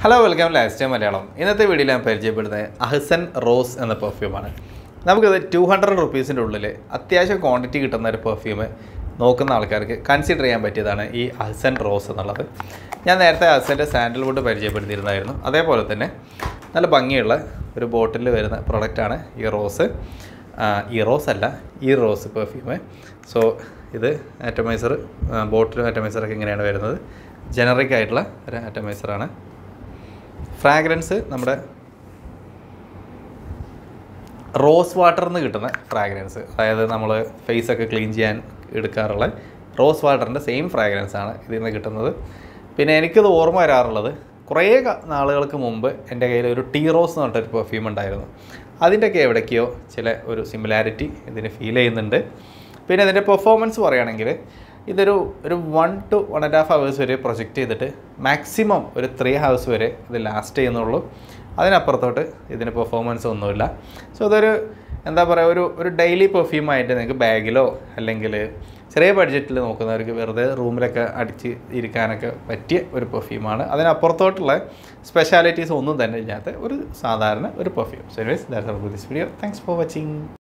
hello welcome lifestyle Malayalam ഇന്നത്തെ വീഡിയോയിൽ ഞാൻ പരിചയപ്പെടുന്നത് അഹ്സൻ റോസ് എന്ന പെർഫ്യൂമാണ് നമുക്കിത് ടു ഹൺഡ്രഡ് റുപ്പീസിൻ്റെ ഉള്ളിൽ അത്യാവശ്യം ക്വാണ്ടിറ്റി കിട്ടുന്ന ഒരു പെർഫ്യൂം നോക്കുന്ന ആൾക്കാർക്ക് കൺസിഡർ ചെയ്യാൻ പറ്റിയതാണ് ഈ അഹ്സൻ റോസ് എന്നുള്ളത് ഞാൻ നേരത്തെ അഹ്സൻ്റെ സാൻഡൽവുഡ് പരിചയപ്പെടുത്തിയിരുന്നായിരുന്നു അതേപോലെ തന്നെ നല്ല ഭംഗിയുള്ള ഒരു ബോട്ടിൽ വരുന്ന പ്രൊഡക്റ്റാണ് ഈ റോസ് ആ, ഈ റോസ് അല്ല ഈ റോസ് പെർഫ്യൂം സോ ഇത് ആറ്റമൈസർ ബോട്ടിലും ആറ്റമൈസറൊക്കെ ഇങ്ങനെയാണ് വരുന്നത് ജനറിക് ആയിട്ടുള്ള ഒരു ആറ്റമൈസറാണ് ഫ്രാഗ്രൻസ് നമ്മുടെ റോസ് വാട്ടറിൽ നിന്ന് കിട്ടുന്ന ഫ്രാഗ്രൻസ് അതായത് നമ്മൾ ഫേസൊക്കെ ക്ലീൻ ചെയ്യാൻ എടുക്കാറുള്ള റോസ് വാട്ടറിൻ്റെ സെയിം ഫ്രാഗ്രൻസ് ആണ് ഇതിൽ നിന്ന് കിട്ടുന്നത് പിന്നെ എനിക്കിത് ഓർമ്മ വരാറുള്ളത് കുറേ ക- നാളുകൾക്ക് മുമ്പ് എൻ്റെ കയ്യിൽ ഒരു ടീ റോസ് എന്ന് പറഞ്ഞിട്ടൊരു പെർഫ്യൂം ഉണ്ടായിരുന്നു അതിൻ്റെയൊക്കെ എവിടേക്കോ ചില ഒരു സിമിലാരിറ്റി ഇതിന് ഫീൽ ചെയ്യുന്നുണ്ട് പിന്നെ ഇതിൻ്റെ പെർഫോമൻസ് പറയുകയാണെങ്കിൽ ഇതൊരു ഒരു one two one and half hours വരെ പ്രൊജക്റ്റ് ചെയ്തിട്ട് മാക്സിമം ഒരു ത്രീ ഹവേഴ്സ് വരെ ഇത് ലാസ്റ്റ് ചെയ്യുന്നുള്ളൂ അതിനപ്പുറത്തോട്ട് ഇതിന് പെർഫോമൻസ് ഒന്നുമില്ല സോ അതൊരു എന്താ പറയുക ഒരു ഒരു ഡെയിലി പെർഫ്യൂമായിട്ട് നിങ്ങൾക്ക് ബാഗിലോ അല്ലെങ്കിൽ ചെറിയ ബഡ്ജറ്റിൽ നോക്കുന്നവർക്ക് വെറുതെ റൂമിലൊക്കെ അടിച്ച് ഇരിക്കാനൊക്കെ പറ്റിയ ഒരു പെർഫ്യൂമാണ് അതിനപ്പുറത്തോട്ടുള്ള സ്പെഷ്യാലിറ്റീസ് ഒന്നും തന്നെ ഇല്ലാത്ത ഒരു സാധാരണ ഒരു perfume so this video thanks for watching